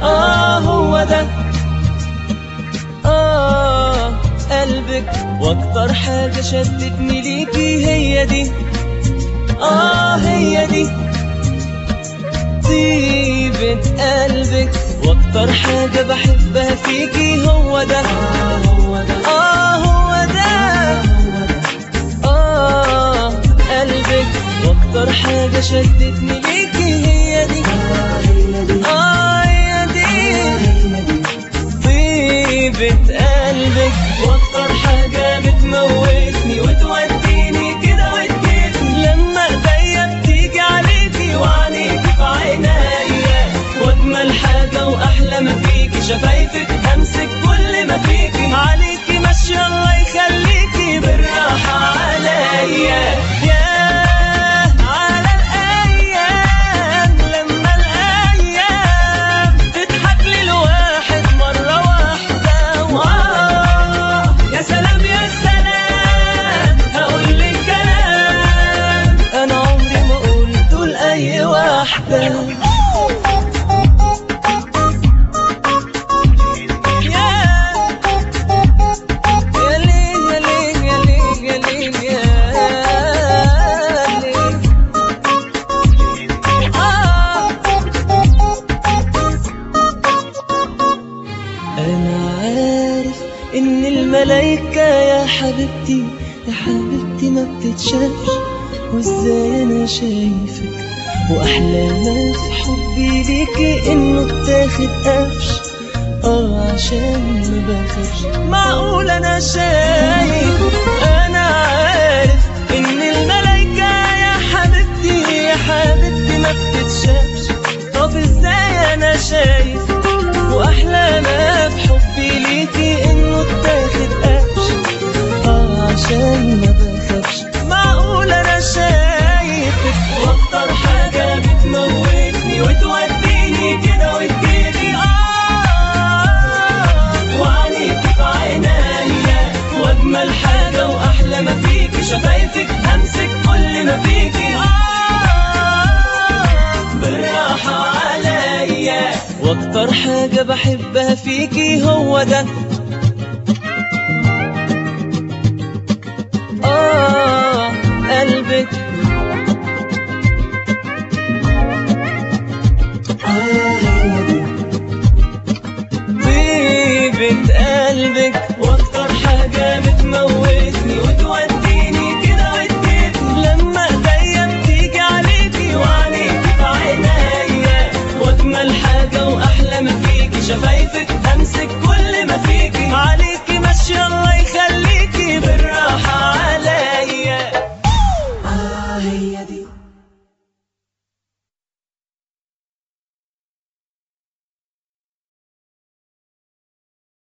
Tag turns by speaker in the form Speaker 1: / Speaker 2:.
Speaker 1: آه هو ده آه قلبك وأكتر حاجة شدتني ليكي هي دي آه هي دي طيبة قلبك وأكتر حاجة بحبها فيكي هو ده آه هو ده آه قلبك وأكتر حاجة شدتني ليكي هي دي آه هي دي طيبة قلبك واكتر حاجة بتموتني وتوديني كده وتجيبني لما ايديا بتيجي عليكي وعينيكي في عينيا واجمل حاجة واحلى ما فيكي شفايفك امسك كل ما فيكي عليكي ماشية الله يخليكي بالراحة عليا ياه على الايام لما الايام تضحك لي الواحد مرة واحدة وآه يا سلام يا سلام هقول لك كلام انا عمري ما قلته لأي واحدة يا ليل يا ليل يا ليل يا ليل يا ليل آه أنا عارف إن الملايكة يا حبيبتي يا حبيبتي ما بتتشافش وإزاي أنا شايفك وأحلى ما في حبي ليكي إنه اتاخد قفش اه عشان ما بخافش معقول أنا شايف أنا عارف إن الملايكة يا حبيبتي يا حبيبتي ما بتتشافش طب إزاي أنا شايف واحلى ما في حبي ليكي انه اتاخد قفش اه عشان ما بخافش معقول انا شايفك واكتر حاجة بتموتني وتوديني كده وتجيلي اه وعينيكي في عينيا واجمل حاجة واحلى ما فيكي شفايفك امسك كل ما فيكي اه بالراحة عليا واكتر حاجة بحبها فيكي هو ده آه قلبك طيبة قلبك واكتر حاجة بتموتني وتوديني كده وتجيبني لما ايديا بتيجي عليكي وعليكي في عينيا واجمل حاجة واحلى ما فيكي شفايفك امسك كل ما فيكي عليكي